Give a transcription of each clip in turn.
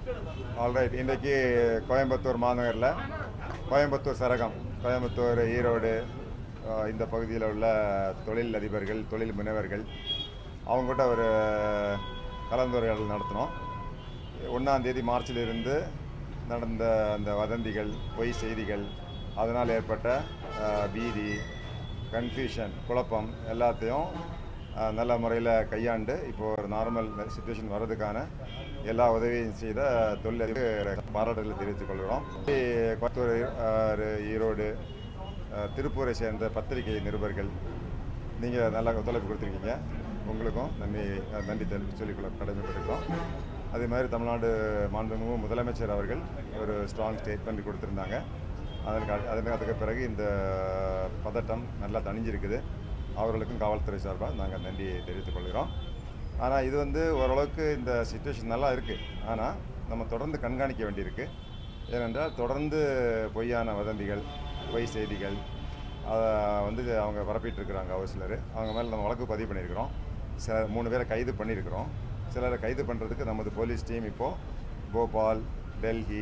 alright இன்றைக்கு கோயம்புத்தூர் மாநகரில் கோயம்புத்தூர் சரகம் கோயம்புத்தூர் ஈரோடு அஹ், இந்த பகுதியில் உள்ள தொழில் அதிபர்கள் தொழில் முனைவர்கள் அவங்ககிட்ட ஒரு கலந்துரையாடல் நடத்தினோம் ஒன்றாம் தேதி மார்ச்சிலிருந்து நடந்த அந்த வதந்திகள் பொய் செய்திகள் அதனால் ஏற்பட்ட அஹ், பீதி கன்ஃபியூஷன் குழப்பம் எல்லாத்தையும் அஹ், நல்ல முறையில் கையாண்டு இப்போ ஒரு நார்மல் சுச்சுவேஷன் வர்றதுக்கான எல்லா உதவியும் செய்த தொழிலதிபர் பாராட்டுகளை தெரிவித்துக் கொள்கிறோம் கோயம்புத்தூர் அஹ், ஈரோடு அஹ், திருப்பூரை சேர்ந்த பத்திரிகை நிருபர்கள் நீங்கள் நல்லா ஒத்துழைப்பு கொடுத்துருக்கீங்க உங்களுக்கும் நன்றி அஹ், நன்றி தெரிவித்து சொல்லிக்கொள்ள கடமைப்பட்டிருக்கிறோம் அதே மாதிரி தமிழ்நாடு மாண்புமிகு முதலமைச்சர் அவர்கள் ஒரு ஸ்ட்ராங் ஸ்டேட்மெண்ட் கொடுத்துருந்தாங்க அதற்கு அடு- அதற்கு அதுக்கு பிறகு இந்த பதட்டம் நல்லா தணிஞ்சிருக்குது அவர்களுக்கும் காவல்துறை சார்பாக நாங்கள் நன்றியை தெரிவித்துக் கொள்கிறோம் ஆனால் இது வந்து ஓரளவுக்கு இந்த சுச்சுவேஷன் நல்லா இருக்குது ஆனால் நம்ம தொடர்ந்து கண்காணிக்க வேண்டியிருக்கு ஏனென்றால் தொடர்ந்து பொய்யான வதந்திகள் பொய் செய்திகள் அதை வந்து அவங்க பரப்பிட்டு இருக்கிறாங்க ஒரு சிலர் அவங்க மேலே நம்ம வழக்கு பதிவு பண்ணியிருக்கிறோம் சில மூணு பேரை கைது பண்ணியிருக்கிறோம் சிலரை கைது பண்ணுறதுக்கு நமது போலீஸ் டீம் இப்போது போபால் டெல்லி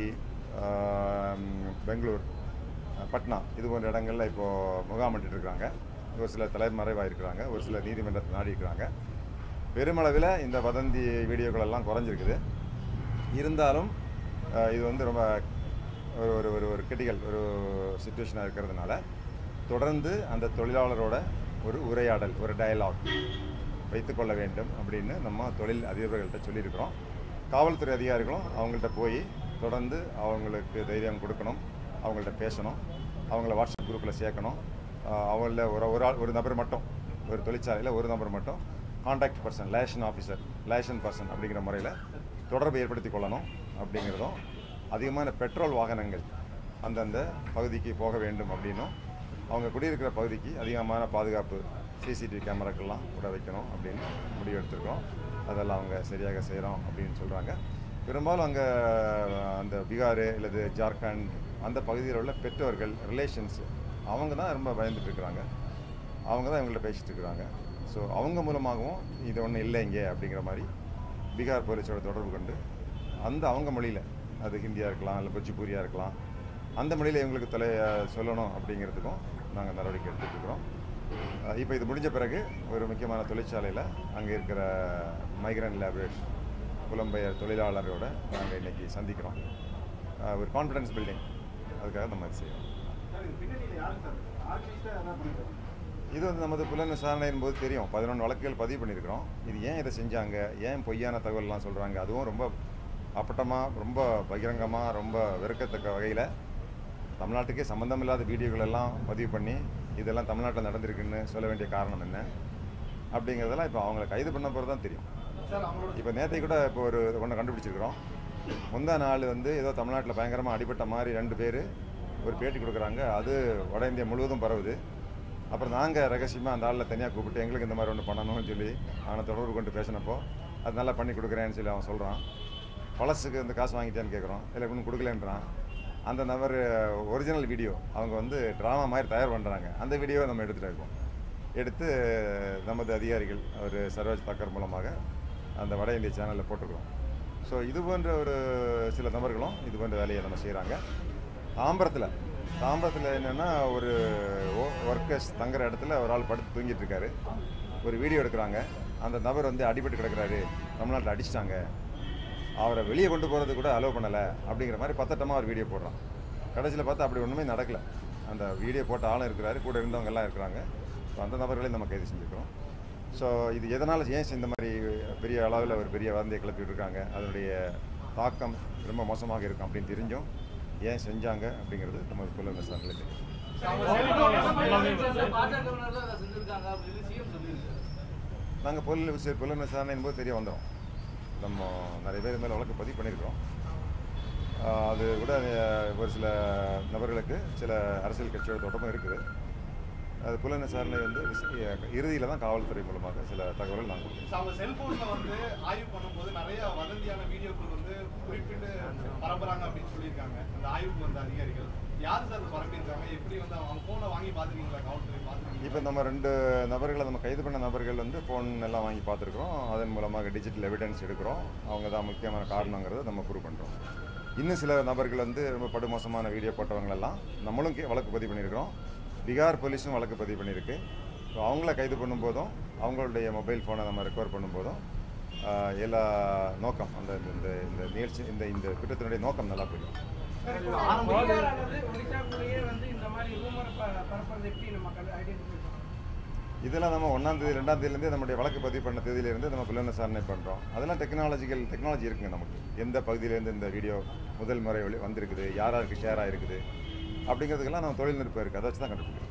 ஆம், பெங்களூர் அஹ், பட்னா இது போன்ற இடங்களில் இப்போது முகாமிட்டு இருக்காங்க ஒரு சில தலைமறைவாக இருக்கிறாங்க ஒரு சில நீதிமன்றத்தை நாடி இருக்கிறாங்க பெருமளவில் இந்த வதந்தி வீடியோக்கள் எல்லாம் குறைஞ்சிருக்குது இருந்தாலும் அஹ், இது வந்து ரொம்ப ஒரு ஒரு ஒரு ஒரு கிரிட்டிக்கல் ஒரு சுச்சுவேஷனாக இருக்கிறதுனால தொடர்ந்து அந்த தொழிலாளரோட ஒரு உரையாடல் ஒரு டயலாக் வைத்துக்கொள்ள வேண்டும் அப்படின்னு நம்ம தொழில் அதிபர்கள்ட்ட சொல்லியிருக்கிறோம் காவல்துறை அதிகாரிகளும் அவங்கள்ட்ட போய் தொடர்ந்து அவங்களுக்கு தைரியம் கொடுக்கணும் அவங்கள்ட்ட பேசணும் அவங்கள வாட்ஸ்அப் குரூப்பில் சேர்க்கணும் ஆஹ் அவங்கள ஒரு ஒரு ஆள் ஒரு நபர் மட்டும் ஒரு தொழிற்சாலையில் ஒரு நபர் மட்டும் contact person liaison officer liaison person அப்படிங்கிற முறையில் தொடர்பு ஏற்படுத்தி கொள்ளணும் அப்படிங்கிறதும் அதிகமான பெட்ரோல் வாகனங்கள் அந்தந்த பகுதிக்கு போக வேண்டும் அப்படின்னும் அவங்க குடியிருக்கிற பகுதிக்கு அதிகமான பாதுகாப்பு சிசிடிவி கேமராக்கள்லாம் கூட வைக்கணும் அப்படின்னு முடிவு எடுத்திருக்கோம் அதெல்லாம் அவங்க சரியாக செய்கிறோம் அப்படின்னு சொல்கிறாங்க பெரும்பாலும் அங்கே அந்த பீகார் அல்லது ஜார்க்கண்ட் அந்த பகுதியில் உள்ள பெற்றோர்கள் ரிலேஷன்ஸ் அவங்க தான் ரொம்ப பயந்துட்டு இருக்கிறாங்க அவங்க தான் இவங்கள்ட்ட பேசிட்டு இருக்கிறாங்க ஸோ அவங்க மூலமாகவும் இது ஒன்றும் இல்லை இங்கே அப்படிங்கிற மாதிரி பீகார் போலீஸோட தொடர்பு கொண்டு அந்த அவங்க மொழியில் அது ஹிந்தியாக இருக்கலாம் இல்லை போஜ்பூரியாக இருக்கலாம் அந்த மொழியில் இவங்களுக்கு தொலை சொல்லணும் அப்படிங்கிறதுக்கும் நாங்கள் நடவடிக்கை எடுத்துட்டு இருக்கிறோம் இப்போ இது முடிஞ்ச பிறகு ஒரு முக்கியமான தொழிற்சாலையில் அங்கே இருக்கிற மைக்ரண்ட் லேபரேட் புலம்பெயர் தொழிலாளரோட நாங்கள் இன்னைக்கு சந்திக்கிறோம் அஹ் ஒரு கான்ஃபிடன்ஸ் பில்டிங் அதுக்காக நம்ம இது செய்யறோம் இது வந்து நமது புலன் விசாரணையின் போது தெரியும் பதினொன்று வழக்குகள் பதிவு பண்ணியிருக்கிறோம் இது ஏன் இதை செஞ்சாங்க ஏன் பொய்யான தகவல்லாம் சொல்கிறாங்க அதுவும் ரொம்ப அப்பட்டமாக ரொம்ப பகிரங்கமாக ரொம்ப வெறுக்கத்தக்க வகையில் தமிழ்நாட்டுக்கே சம்மந்தமில்லாத வீடியோகள் எல்லாம் பதிவு பண்ணி இதெல்லாம் தமிழ்நாட்டில் நடந்திருக்குன்னு சொல்ல வேண்டிய காரணம் என்ன அப்படிங்கிறதெல்லாம் இப்போ அவங்கள கைது பண்ண பிறகு தான் தெரியும் இப்போ நேற்றை கூட இப்போ ஒரு ஒன்று கண்டுபிடிச்சிருக்கிறோம் முந்தா நாள் வந்து ஏதோ தமிழ்நாட்டில் பயங்கரமாக அடிபட்ட மாதிரி ரெண்டு பேர் ஒரு பேட்டி கொடுக்குறாங்க அது வட இந்தியா முழுவதும் பரவுது அப்புறம் நாங்கள் ரகசியமாக அந்த ஆளில் தனியாக கூப்பிட்டு எங்களுக்கு இந்த மாதிரி ஒன்று பண்ணணும்னு சொல்லி அவனை தொடர்பு கொண்டு பேசினப்போ அது நல்லா பண்ணி கொடுக்குறேன்னு சொல்லி அவன் சொல்கிறான் பழசுக்கு இந்த காசு வாங்கிட்டேன்னு கேட்குறோம் இல்லை இன்னும் கொடுக்கலன்றான் அந்த நபர் ஒரிஜினல் வீடியோ அவங்க வந்து ட்ராமா மாதிரி தயார் பண்ணுறாங்க அந்த வீடியோவை நம்ம எடுத்துகிட்டு இருக்கோம் எடுத்து நமது அதிகாரிகள் ஒரு சர்வேஜ் தாக்கர் மூலமாக அந்த வட இந்திய சேனலில் போட்டிருக்கிறோம் ஸோ இது போன்ற ஒரு சில நபர்களும் இது போன்ற வேலையை நம்ம செய்கிறாங்க தாம்பரத்தில் தாம்பரத்தில் என்னென்னா ஒரு ஒர்க்கர்ஸ் தங்குற இடத்துல ஒரு ஆள் படுத்து தூங்கிட்டு இருக்காரு ஒரு வீடியோ எடுக்கிறாங்க அந்த நபர் வந்து அடிபட்டு கிடக்குறாரு தமிழ்நாட்டில் அடிச்சிட்டாங்க அவரை வெளியே கொண்டு போகிறது கூட அலோவ் பண்ணலை அப்படிங்கிற மாதிரி பத்தட்டமாக ஒரு வீடியோ போடுறான் கடைசியில் பார்த்தா அப்படி ஒன்றுமே நடக்கலை அந்த வீடியோ போட்ட ஆளும் இருக்கிறாரு கூட இருந்தவங்க எல்லாம் இருக்கிறாங்க ஸோ அந்த நபர்களையும் நம்ம கைது செஞ்சுருக்கிறோம் ஸோ இது எதனால் ஏன் இந்த மாதிரி பெரிய அளவில் ஒரு பெரிய வதந்தியை கிளப்பிட்டு இருக்காங்க அதனுடைய தாக்கம் ரொம்ப மோசமாக இருக்கும் அப்படின்னு தெரிஞ்சும் ஏன் செஞ்சாங்க அப்படிங்கிறது நம்ம புலன் விசாரணையில் தெரியும் பாஜகவினர் தான் அதை செஞ்சிருக்காங்க அப்படின்னு சிஎம் சொல்லியிருக்காரு நாங்கள் புலன் விசா- புலன் விசாரணையின் போது தெரிய வந்தோம் நம்ம நிறைய பேர் மேலே வழக்கு பதிவு பண்ணியிருக்கிறோம் ஆஹ் அது கூட அஹ், ஒரு சில நபர்களுக்கு சில அரசியல் கட்சியோட தொடர்பும் இருக்குது அது புலன் விசாரணை வந்து இறுதியில் தான் காவல்துறை மூலமாக சில தகவல்கள் நாங்கள் கொடுக்கணும் So, அவங்க செல்போன்ல வந்து ஆய்வு பண்ணும்போது நிறைய வதந்தியான வீடியோக்கள் வந்து குறிப்பிட்டு பரப்புறாங்க அப்படின்னு சொல்லியிருக்காங்க அந்த ஆய்வுக்கு வந்த அதிகாரிகள் யாரு சார் பரப்பியிருக்காங்க எப்படி வந்து அவங்க போனை வாங்கி பாத்துருக்கீங்களா காவல்துறை பாத்துருக்கீங்களா இப்போ நம்ம ரெண்டு நபர்களை நம்ம கைது பண்ண நபர்கள் வந்து ஃபோன் எல்லாம் வாங்கி பார்த்துருக்குறோம் அதன் மூலமாக டிஜிட்டல் எவிடன்ஸ் எடுக்கிறோம் அவங்க தான் முக்கியமான காரணங்கிறத நம்ம ப்ரூவ் பண்ணுறோம் இன்னும் சில நபர்கள் வந்து ரொம்ப படுமோசமான வீடியோ போட்டவங்களெல்லாம் நம்மளும் கே- வழக்கு பதிவு பண்ணியிருக்கிறோம் பீகார் போலீஸும் வழக்கு பதிவு பண்ணியிருக்கு ஸோ அவங்கள கைது பண்ணும்போதும் அவங்களுடைய மொபைல் ஃபோனை நம்ம ரெக்கவர் பண்ணும்போதும் ஆஹ், எல்லா நோக்கம் அந்த இந்த இந்த நிகழ்ச்சி இந்த இந்த குற்றத்தினுடைய நோக்கம் நல்லா புரியும் பீகாரானது ஒடிசாக்குள்ளேயே வந்து இந்த மாதிரி ரூமர் பரப்புறது எப்படி நம்ம ஐடென்டிஃபை பண்ணலாம் இதெல்லாம் நம்ம ஒன்றாம் தேதி ரெண்டாம் தேதியிலேருந்தே நம்முடைய வழக்கு பதிவு பண்ண தேதியிலேருந்து நம்ம புலன் விசாரணை பண்ணுறோம் அதெல்லாம் டெக்னாலஜிக்கல் டெக்னாலஜி இருக்குங்க நமக்கு எந்த பகுதியிலேருந்து இந்த வீடியோ முதல் முறை வெளி வந்திருக்குது யார் யாருக்கு ஷேர் ஆகிருக்குது அப்படிங்கிறதுக்கெல்லாம் நம்ம தொழில்நுட்பம் இருக்குது அதை வச்சு தான் கண்டுபிடிக்கிறோம்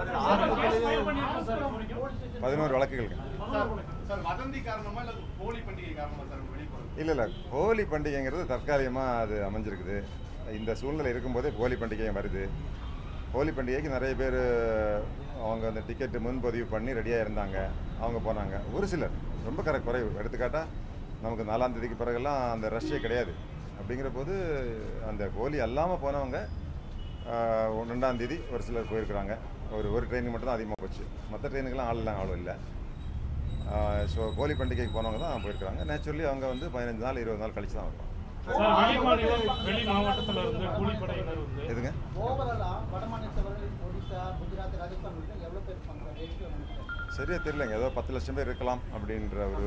பதினோரு வழக்குகளுக்கு சார் சார் வதந்தி காரணமா இல்ல ஹோலி பண்டிகை காரணமா சார் வெளிப்படுறது இல்லை இல்லை ஹோலி பண்டிகைங்கிறது தற்காலிகமாக அது அமைஞ்சிருக்குது இந்த சூழ்நிலை இருக்கும்போதே ஹோலி பண்டிகை வருது ஹோலி பண்டிகைக்கு நிறைய பேர் அவங்க அந்த டிக்கெட்டு முன்பதிவு பண்ணி ரெடியாக இருந்தாங்க அவங்க போனாங்க ஒரு சிலர் ரொம்ப கர குறைவு எடுத்துக்காட்டால் நமக்கு நாலாம் தேதிக்கு பிறகெல்லாம் அந்த ரஷ்ஷே கிடையாது அப்படிங்கிற போது அந்த ஹோலி அல்லாமல் போனவங்க ஆஹ், ரெண்டாம் தேதி ஒரு சிலர் போயிருக்கிறாங்க ஒரு ஒரு ட்ரெயினுக்கு மட்டும் தான் அதிகமாக போச்சு மற்ற ட்ரெயினுக்கெல்லாம் ஆள்லாம் ஆளும் இல்லை ஸோ ஹோலி பண்டிகைக்கு போனவங்க தான் போயிருக்காங்க நேச்சுரலி அவங்க வந்து பதினஞ்சு நாள் இருபது நாள் கழிச்சு தான் வருவாங்க சார் வெளி மாநிலம் வெளி மாவட்டத்துல இருந்து கூலிப்படையினர் வந்து எதுங்க ஓவராலா வட மாநிலத்தவர்கள் ஒடிசா குஜராத் ராஜஸ்தான் உள்ளிட்ட எவ்வளவு பேர் இருப்பாங்க ரேஷியோ நினைக்கிறேன் சரியா தெரியலங்க ஏதோ பத்து லட்சம் பேர் இருக்கலாம் அப்படின்ற ஒரு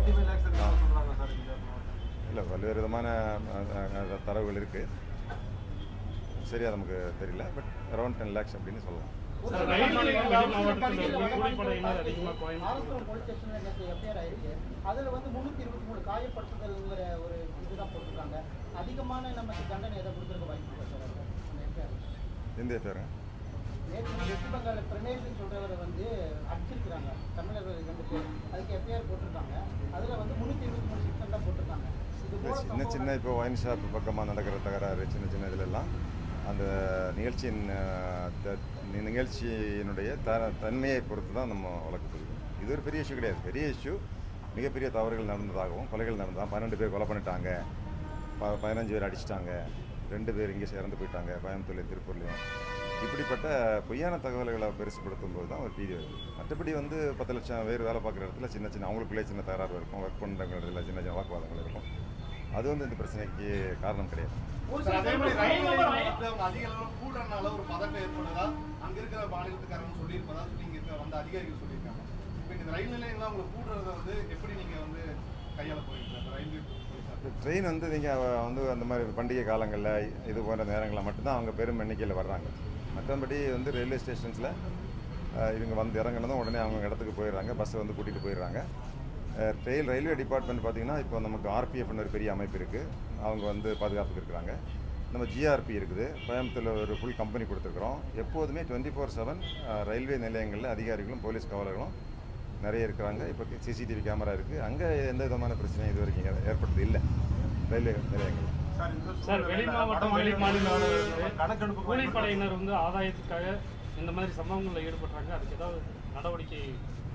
இல்லை பல்வேறு விதமான அஹ், அஹ், தரவுகள் இருக்குது சரியா நமக்கு தெரியல பட் அரௌண்ட் டென் லேக்ஸ் அப்படின்னு சொல்லலாம் சார் வெளி மாநிலம் வெளி மாவட்டத்துல இருந்து கூலிப்படையினர் அதிகமா கோயம்புத்தூர் ஆலத்தூர் போலீஸ் ஸ்டேஷன்ல நேற்று எஃப்ஐஆர் ஆயிருக்கு அதுல வந்து முன்னூத்தி இருபத்தி மூணு காயப்படுத்துதல்ங்கிற ஒரு இதுதான் போட்டிருக்காங்க அதிகமான நமக்கு தண்டனை எதை கொடுத்துருக்க வாய்ப்பு இருக்கா சார் அதுல, அந்த எஃப்ஐஆர் எந்த பேருங்க நேற்று வெஸ்ட் பெங்கால் பிரணேஷ்னு சொல்றவரை வந்து அடிச்சிருக்கிறாங்க தமிழர்கள் ரெண்டு பேர் அதுக்கு எஃப்ஐஆர் போட்டிருக்காங்க அதுல வந்து முன்னூத்தி இருபத்தி மூணு செக்ஷன் தான் போட்டிருக்காங்க இது இந்த போல சின்ன சம்பவம் சின்ன இப்போ ஒயின் ஷாப் பக்கமாக நடக்கிற தகராறு சின்ன சின்ன இதிலெல்லாம் அந்த நிகழ்ச்சியின் அஹ், த- நி- நிகழ்ச்சியினுடைய த தன்மையை பொறுத்து தான் நம்ம வழக்கு பதிவு இது ஒரு பெரிய இஷ்யூ கிடையாது பெரிய இஷ்யூ மிகப்பெரிய தவறுகள் நடந்ததாகவும் கொலைகள் நடந்ததாக பன்னெண்டு பேர் கொலை பண்ணிட்டாங்க ப பதினஞ்சு பேர் அடிச்சிட்டாங்க ரெண்டு பேர் இங்கே இறந்து போயிட்டாங்க கோயம்புத்தூர்லையும் திருப்பூர்லையும் இப்படிப்பட்ட பொய்யான தகவல்களை பெருசுப்படுத்தும் போது தான் ஒரு பீதி வருது மற்றபடி வந்து பத்து லட்சம் பேர் வேலை பார்க்குற இடத்துல சின்ன சின்ன அவங்களுக்குள்ளே சின்ன தகராறு இருக்கும் ஒர்க் பண்ணுறவங்க இடத்துல சின்ன சின்ன வாக்குவாதங்கள் இருக்கும் அது வந்து இந்த பிரச்சனைக்கு காரணம் கிடையாது சார், அதே மாதிரி ரயில் நிலையம் வந்து அவங்க அதிக அளவுல கூடுறதுனால ஒரு பதட்டம் ஏற்படுதா அங்க இருக்கிற மாநிலத்துக்காரங்க சொல்லியிருப்பதா நீங்க இருக்க வந்த அதிகாரிகள் சொல்லியிருக்காங்க இப்போ இந்த ரயில் நிலையங்கள்லாம் உங்களுக்கு கூடுறத வந்து எப்படி நீங்க வந்து கையாள போறீங்க சார் ரயில்வே போலீஸார் ட்ரெயின் வந்து நீங்கள் வந்து அந்த மாதிரி பண்டிகை காலங்களில் இது போன்ற நேரங்களில் மட்டும்தான் அவங்க பெரும் எண்ணிக்கையில் வர்றாங்க மற்றபடி வந்து ரயில்வே ஸ்டேஷன்ஸில் இவங்க வந்து இறங்கினதும் உடனே அவங்க இடத்துக்கு போயிடுறாங்க பஸ்ஸை வந்து கூட்டிகிட்டு போயிடுறாங்க ட்ரெயின் ரயில்வே டிபார்ட்மெண்ட் பார்த்திங்கன்னா இப்போ நமக்கு ஆர்பிஎஃப்னு ஒரு பெரிய அமைப்பு இருக்குது அவங்க வந்து பாதுகாப்புக்கு இருக்கிறாங்க நம்ம ஜிஆர்பி இருக்குது கோயம்புத்தூரில் ஒரு ஃபுல் கம்பெனி கொடுத்துருக்குறோம் எப்போதுமே டுவெண்ட்டி ஃபோர் செவன் ரயில்வே நிலையங்களில் அதிகாரிகளும் போலீஸ் காவலர்களும் நிறைய இருக்கிறாங்க இப்போ சிசிடிவி கேமரா இருக்குது அங்கே எந்த விதமான பிரச்சனையும் இது வரைக்கும் ஏ- ஏற்பட்டது இல்லை ரயில்வே நிலையங்கள் சார் வெளி மாவட்டம் வெளி மாநிலம் கூலிப்படையினர் வந்து ஆதாயத்துக்காக இந்த மாதிரி சம்பவங்களில் ஈடுபடுறாங்க அதுக்கு ஏதாவது நடவடிக்கை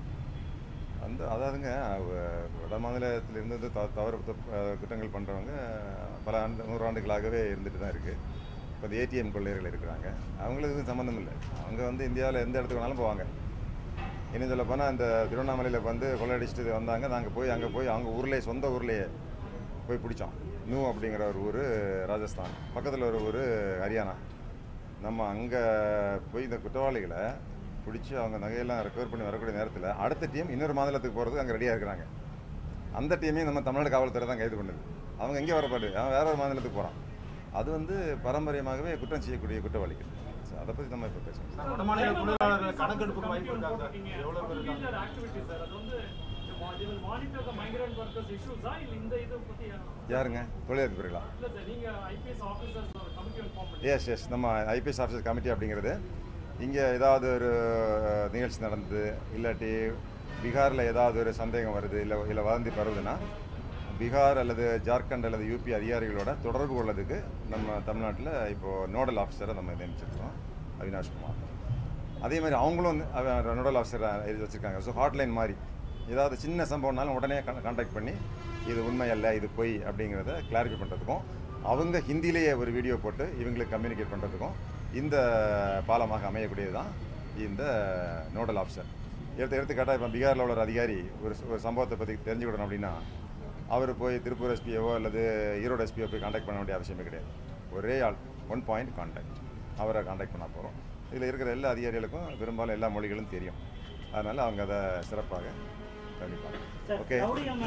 அந்த அதாவதுங்க அவ- வட மாநிலத்திலிருந்து வந்து த தவறு தப்- அஹ் குற்றங்கள் பண்ணுறவங்க பல ஆண்டு நூறாண்டுகளாகவே இருந்துட்டு தான் இருக்குது இப்போ இந்த ஏடிஎம் கொள்ளையர்கள் இருக்கிறாங்க அவங்களுக்கு எதுவும் சம்மந்தம் இல்லை அவங்க வந்து இந்தியாவில் எந்த இடத்துக்கு வேணாலும் போவாங்க இன்னும் சொல்ல போனால் இந்த திருவண்ணாமலையில் வந்து கொள்ளையடிச்சிட்டு வந்தாங்க நாங்கள் போய் அங்கே போய் அவங்க ஊர்லேயே சொந்த ஊர்லேயே போய் பிடிச்சோம் நூ அப்படிங்கிற ஒரு ஊர் ராஜஸ்தான் பக்கத்தில் ஒரு ஊர் ஹரியானா நம்ம அங்கே போய் இந்த குற்றவாளிகளை பிடிச்சி அவங்க நகையெல்லாம் ரெக்கவர் பண்ணி வரக்கூடிய நேரத்தில் அடுத்த டீம் இன்னொரு மாநிலத்துக்கு போகிறதுக்கு அங்கே ரெடியாக இருக்கிறாங்க அந்த டீமையும் நம்ம தமிழ்நாடு காவல்துறை தான் கைது பண்ணுது அவங்க எங்கே வரப்பாடு அவன் வேற ஒரு மாநிலத்துக்கு போகிறான் அது வந்து பாரம்பரியமாகவே குற்றம் செய்யக்கூடிய குற்றவாளிகள் So, அதை பற்றி நம்ம இப்போ பேசணும் வடமாநில தொழிலாளர்கள் கணக்கெடுப்புக்கு வாய்ப்பு இருக்காங்க எவ்வளவு பேர் இருக்காங்க ஆக்டிவிட்டி சார் அது வந்து மானிட்டர் த மைக்ரண்ட் ஒர்க்கர்ஸ் இஷ்யூஸா இல்லை இந்த இதை பற்றி யாருங்க தொழிலதிபர்களா இல்லை சார் நீங்கள் ஐபிஎஸ் ஆஃபீஸர்ஸ் ஒரு கமிட்டி ஒன்று ஃபார்ம் பண்ணி எஸ் எஸ் நம்ம ஐபிஎஸ் ஆஃபீஸர் கமிட்டி அப்படிங்கிறது இங்கே ஏதாவது ஒரு அஹ், நிகழ்ச்சி நடந்தது இல்லாட்டி பீகாரில் ஏதாவது ஒரு சந்தேகம் வருது இல்லை இல்லை வதந்தி பரவுதுன்னா பீகார் அல்லது ஜார்க்கண்ட் அல்லது யூபி அதிகாரிகளோட தொடர்பு கொள்ளதுக்கு நம்ம தமிழ்நாட்டில் இப்போது நோடல் ஆஃபீஸரை நம்ம நியமிச்சிருக்கோம் அவினாஷ் குமார் அதே மாதிரி அவங்களும் வந்து அவ- நோடல் ஆஃபீஸர் எழுதி வச்சுருக்காங்க ஸோ ஹாட்லைன் மாதிரி ஏதாவது சின்ன சம்பவம்னாலும் உடனே கான்டாக்ட் பண்ணி இது உண்மை அல்ல இது பொய் அப்படிங்கிறத கிளாரிஃபை பண்ணுறதுக்கும் அவங்க ஹிந்திலேயே ஒரு வீடியோ போட்டு இவங்களுக்கு கம்யூனிகேட் பண்ணுறதுக்கும் இந்த பாலமாக அமையக்கூடியது தான் இந்த நோடல் ஆஃபீஸர் எடுத்து எடுத்துக்காட்டால் இப்போ பீகாரில் உள்ள ஒரு அதிகாரி ஒரு ஒரு சம்பவத்தை பற்றி தெரிஞ்சுக்கிடணும் அப்படின்னா அவர் போய் திருப்பூர் எஸ்பிஓவோ அல்லது ஈரோடு எஸ்பிஓ போய் காண்டாக்ட் பண்ண வேண்டிய அவசியமே கிடையாது ஒரே ஆள் ஒன் பாயிண்ட் காண்டாக்ட் அவரை காண்டாக்ட் பண்ண போகிறோம் இதில் இருக்கிற எல்லா அதிகாரிகளுக்கும் பெரும்பாலும் எல்லா மொழிகளும் தெரியும் அதனால் அவங்க அதை சிறப்பாக கவனிப்பாங்க ஓகே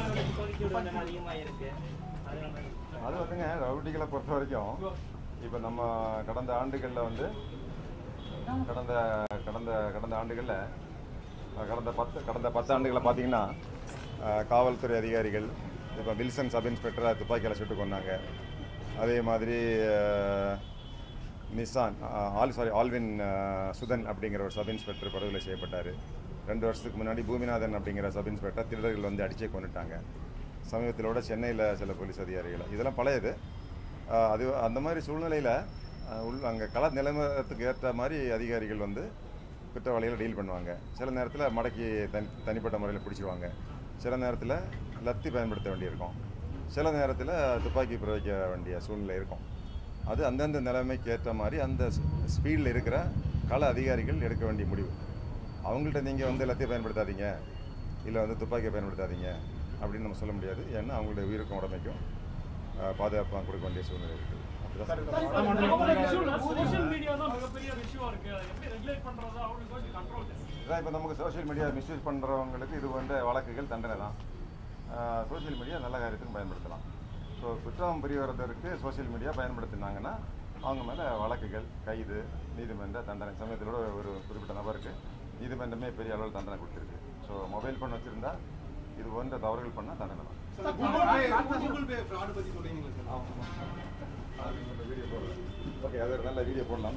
அது வந்துங்க ரவுடிகளை பொறுத்த வரைக்கும் இப்போ நம்ம கடந்த ஆண்டுகளில் வந்து கடந்த கடந்த கடந்த ஆண்டுகளில் அஹ், கடந்த பத்து கடந்த பத்து ஆண்டுகளில் பார்த்தீங்கன்னா அஹ், காவல்துறை அதிகாரிகள் இப்போ வில்சன் சப் இன்ஸ்பெக்டரை துப்பாக்கியால் சுட்டு கொண்டாங்க அதே மாதிரி அஹ், நிசான் அஹ், ஆல் சாரி ஆல்வின் அஹ், சுதன் அப்படிங்கிற ஒரு சப் இன்ஸ்பெக்டர் படுகொலை செய்யப்பட்டார் ரெண்டு வருஷத்துக்கு முன்னாடி பூமிநாதன் அப்படிங்கிற சப் இன்ஸ்பெக்டர் திருடர்கள் வந்து அடிச்சே கொண்டுட்டாங்க சமீபத்திலோட சென்னையில் சில போலீஸ் அதிகாரிகள் இதெல்லாம் பழையது அஹ், அது அந்த மாதிரி சூழ்நிலையில் உள் அங்கே கள நிலைமத்துக்கு ஏற்ற மாதிரி அதிகாரிகள் வந்து குற்றவாளிகளை டீல் பண்ணுவாங்க சில நேரத்தில் மடக்கி தனி தனிப்பட்ட முறையில் பிடிச்சிருவாங்க சில நேரத்தில் லத்தி பயன்படுத்த வேண்டியிருக்கும் சில நேரத்தில் துப்பாக்கி பிரயோகிக்க வேண்டிய சூழ்நிலை இருக்கும் அது அந்தந்த நிலைமைக்கு ஏற்ற மாதிரி அந்த ஸ்பீடில் இருக்கிற கள அதிகாரிகள் எடுக்க வேண்டிய முடிவு அவங்கள்ட்ட நீங்கள் வந்து எல்லாத்தையும் பயன்படுத்தாதீங்க இல்லை வந்து துப்பாக்கியை பயன்படுத்தாதீங்க அப்படின்னு நம்ம சொல்ல முடியாது ஏன்னா அவங்களுடைய உயிருக்கும் உடமைக்கும் அஹ், பாதுகாப்பாக கொடுக்க வேண்டிய சூழ்நிலை இருக்குது அப்படிதான் சோஷியல் மீடியா தான் மிகப்பெரிய விஷயம் இருக்கு அதை எப்படி ரெகுலேட் பண்றது அவங்களுக்கு கண்ட்ரோல் இதான் இப்போ நமக்கு சோஷியல் மீடியா மிஸ்யூஸ் பண்ணுறவங்களுக்கு இது போன்ற வழக்குகள் தண்டனை தான் சோஷியல் மீடியா நல்ல காரியத்துக்கு பயன்படுத்தலாம் ஸோ குற்றம் புரிவதற்கு சோஷியல் மீடியா பயன்படுத்தினாங்கன்னா அவங்க மேலே வழக்குகள் கைது நீதிமன்ற தண்டனை சமயத்திலோட ஒரு குறிப்பிட்ட நபருக்கு நீதிமன்றமே பெரிய அளவில் தண்டனை கொடுத்துருக்கு ஸோ மொபைல் ஃபோன் வச்சுருந்தா இது போன்ற தவறுகள் பண்ணால் தண்டனை தான் sir Google Pay Google Pay fraud பத்தி சொல்றீங்களா சார் வீடியோ போடலாம் ஓகே அது ஒரு நல்ல வீடியோ போடலாம்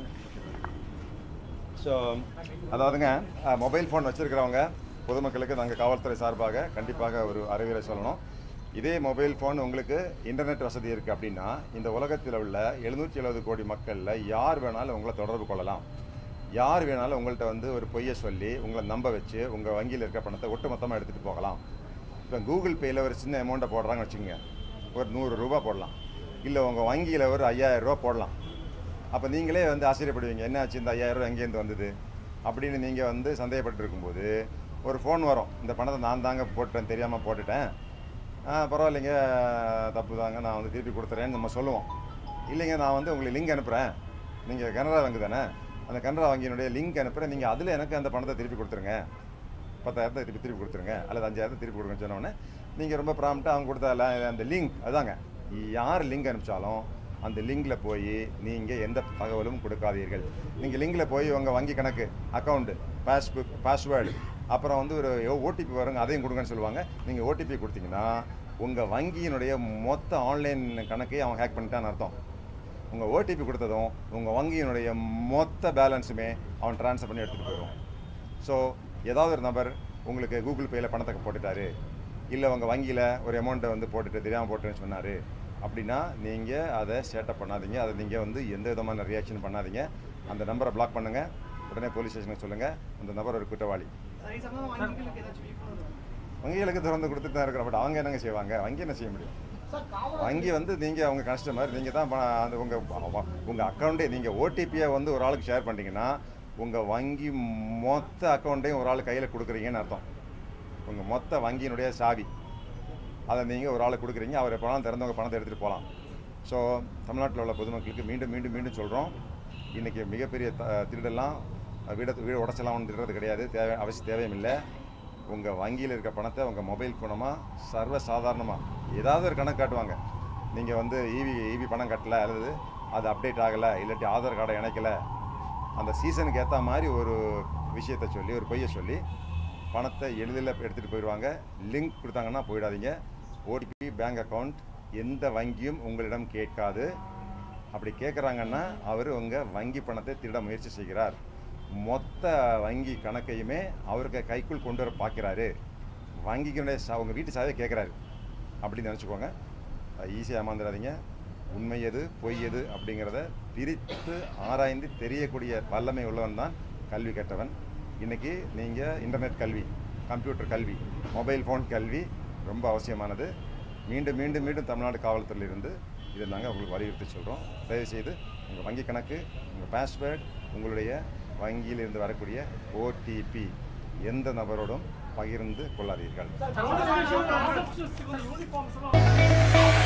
ஸோ அதாவதுங்க மொபைல் ஃபோன் வச்சுருக்கிறவங்க பொதுமக்களுக்கு நாங்கள் காவல்துறை சார்பாக கண்டிப்பாக ஒரு அறிவுரை சொல்லணும் இதே மொபைல் ஃபோன் உங்களுக்கு இன்டர்நெட் வசதி இருக்குது அப்படின்னா இந்த உலகத்தில் உள்ள எழுநூற்றி எழுபது கோடி மக்களில் யார் வேணாலும் உங்களை தொடர்பு கொள்ளலாம் யார் வேணாலும் உங்கள்கிட்ட வந்து ஒரு பொய்யை சொல்லி உங்களை நம்ப வச்சு உங்கள் வங்கியில் இருக்க பணத்தை ஒட்டுமொத்தமாக எடுத்துகிட்டு போகலாம் இப்போ கூகுள் பேயில் ஒரு சின்ன அமௌண்ட்டை போடுறாங்கன்னு வச்சுக்கோங்க ஒரு நூறு ரூபா போடலாம் இல்லை உங்கள் வங்கியில் ஒரு ஐயாயிரம் ரூபா போடலாம் அப்போ நீங்களே வந்து ஆச்சரியப்படுவீங்க என்ன ஆச்சு இந்த ஐயாயிரம் ரூபா எங்கேருந்து வந்தது அப்படின்னு நீங்கள் வந்து சந்தேகப்பட்டு இருக்கும்போது ஒரு ஃபோன் வரும் இந்த பணத்தை நான் தாங்க போட்டேன் தெரியாமல் போட்டுட்டேன் ஆ பரவாயில்லைங்க தப்பு தாங்க நான் வந்து திருப்பி கொடுத்துறேன்னு நம்ம சொல்லுவோம் இல்லைங்க நான் வந்து உங்களுக்கு லிங்க் அனுப்புகிறேன் நீங்கள் கனரா வங்கி தானே அந்த கனரா வங்கியினுடைய லிங்க் அனுப்புகிறேன் நீங்கள் அதில் எனக்கு அந்த பணத்தை திருப்பி கொடுத்துருங்க பத்தாயிரத்தை திருப்பி திருப்பி கொடுத்துருங்க அல்லது அஞ்சாயிரத்தை திருப்பி கொடுங்கன்னு சொன்னோடனே நீங்கள் ரொம்ப ப்ராம்ப்டாக அவங்க கொடுத்த la- அந்த லிங்க் அதாங்க யார் லிங்க் அனுப்பிச்சாலும் அந்த லிங்கில் போய் நீங்கள் எந்த தகவலும் கொடுக்காதீர்கள் நீங்கள் லிங்கில் போய் உங்கள் வங்கி கணக்கு அக்கௌண்ட்டு பாஸ்புக் பாஸ்வேர்டு அப்புறம் வந்து ஒரு ஓடிபி வருங்க அதையும் கொடுங்கன்னு சொல்லுவாங்க நீங்கள் ஓடிபி கொடுத்தீங்கன்னா உங்கள் வங்கியினுடைய மொத்த ஆன்லைன் கணக்கையும் அவன் ஹேக் பண்ணிட்டான்னு அர்த்தம் உங்கள் ஓடிபி கொடுத்ததும் உங்கள் வங்கியினுடைய மொத்த பேலன்ஸுமே அவன் ட்ரான்ஸ்ஃபர் பண்ணி எடுத்துகிட்டு போயிடுவான் ஸோ ஏதாவது ஒரு நபர் உங்களுக்கு கூகுள் பேயில் பணத்தை போட்டுட்டாரு இல்லை உங்கள் வங்கியில் ஒரு அமௌண்ட்டை வந்து போட்டுட்டு தெரியாமல் போட்டுன்னு சொன்னார் அப்படின்னா நீங்கள் அதை சேட்டப் பண்ணாதீங்க அதை நீங்கள் வந்து எந்த விதமான ரியாக்ஷன் பண்ணாதீங்க அந்த நம்பரை பிளாக் பண்ணுங்கள் உடனே போலீஸ் ஸ்டேஷனுக்கு சொல்லுங்கள் அந்த நபர் ஒரு குற்றவாளி சரி சம்பந்தமா வங்கிகளுக்கு ஏதாச்சும் விழிப்புணர்வு வங்கிகளுக்கு திறந்து கொடுத்துட்டு தான் இருக்கிறோம் பட் அவங்க என்னங்க செய்வாங்க வங்கி என்ன செய்ய முடியும் சார் காவல் வங்கி வந்து நீங்கள் அவங்க கஸ்டமர் நீங்கள் தான் பண- அந்த உங்கள் உங்கள் அக்கௌண்ட்டே நீங்கள் ஓடிபியை வந்து ஒரு ஆளுக்கு ஷேர் பண்ணிட்டீங்கன்னா உங்கள் வங்கி மொத்த அக்கௌண்ட்டையும் ஒரு ஆள் கையில் கொடுக்குறீங்கன்னு அர்த்தம் உங்கள் மொத்த வங்கியினுடைய சாவி அதை நீங்கள் ஒரு ஆளுக்கு கொடுக்குறீங்க அவர் பணம் திறந்தவங்க பணத்தை எடுத்துகிட்டு போகலாம் ஸோ தமிழ்நாட்டில் உள்ள பொதுமக்களுக்கு மீண்டும் மீண்டும் மீண்டும் சொல்கிறோம் இன்றைக்கி மிகப்பெரிய த திருடெல்லாம் வீட வீடு உடச்சலாம் திருடுறது கிடையாது தேவை அவசியம் தேவையும் இல்லை உங்கள் வங்கியில் இருக்க பணத்தை உங்கள் மொபைல் ஃபோனமாக சர்வ சாதாரணமாக ஏதாவது ஒரு கணக்கு காட்டுவாங்க நீங்கள் வந்து ஈவி ஈவி பணம் கட்டலை அல்லது அது அப்டேட் ஆகலை இல்லாட்டி ஆதார் கார்டை இணைக்கலை அந்த சீசனுக்கு ஏற்ற மாதிரி ஒரு விஷயத்தை சொல்லி ஒரு பொய்யை சொல்லி பணத்தை எளிதில் எடுத்துகிட்டு போயிடுவாங்க லிங்க் கொடுத்தாங்கன்னா போயிடாதீங்க ஓடிபி பேங்க் அக்கவுண்ட் எந்த வங்கியும் உங்களிடம் கேட்காது அப்படி கேட்குறாங்கன்னா அவர் உங்கள் வங்கி பணத்தை திருட முயற்சி செய்கிறார் மொத்த வங்கி கணக்கையுமே அவருக்கு கைக்குள் கொண்டு வர பார்க்குறாரு வங்கிக்கினுடைய சா உங்கள் வீட்டு சாவியை கேட்குறாரு அப்படின்னு நினச்சிக்கோங்க ஈஸியாக ஏமாந்துடாதீங்க உண்மை எது பொய் எது அப்படிங்கிறத பிரித்து ஆராய்ந்து தெரியக்கூடிய வல்லமை உள்ளவன் தான் கல்வி கற்றவன் இன்றைக்கி நீங்கள் இன்டர்நெட் கல்வி கம்ப்யூட்டர் கல்வி மொபைல் ஃபோன் கல்வி ரொம்ப அவசியமானது மீண்டும் மீண்டும் மீண்டும் தமிழ்நாடு காவல்துறையிலிருந்து இதை நாங்கள் உங்களுக்கு வலியுறுத்தி சொல்கிறோம் தயவுசெய்து உங்கள் வங்கி கணக்கு உங்கள் பாஸ்வேர்டு உங்களுடைய வங்கியிலிருந்து வரக்கூடிய ஓடிபி எந்த நபரோடும் பகிர்ந்து கொள்ளாதீர்கள் யூனிஃபார்ம்ஸ்